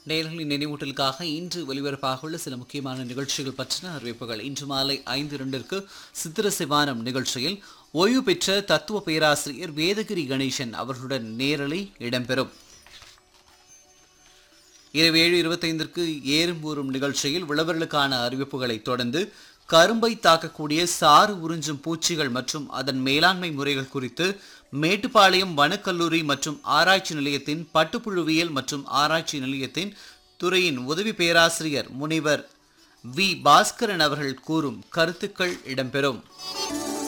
நேர்களின் நினைவூட்டலுக்காக இன்று ஒலிபரப்பாக உள்ள சில முக்கியமான நிகழ்ச்சிகள் பற்றின அறிவிப்புகள் இன்று மாலை ஐந்து இரண்டிற்கு சித்திர சிவானம் நிகழ்ச்சியில் ஓய்வு பெற்ற தத்துவ பேராசிரியர் வேதகிரி கணேசன் அவர்களுடன் நேரலை இடம்பெறும் இரவு ஏழு இருபத்தைந்திற்கு ஏறும்பூரும் நிகழ்ச்சியில் விளவர்களுக்கான அறிவிப்புகளை தொடர்ந்து கரும்பை தாக்கக்கூடிய சாறு உறிஞ்சும் பூச்சிகள் மற்றும் அதன் மேலாண்மை முறைகள் குறித்து மேட்டுப்பாளையம் வனக்கல்லூரி மற்றும் ஆராய்ச்சி நிலையத்தின் பட்டுப்புழுவியல் மற்றும் ஆராய்ச்சி நிலையத்தின் துறையின் உதவி பேராசிரியர் முனைவர் வி பாஸ்கரன் அவர்கள் கூறும் கருத்துக்கள் இடம்பெறும்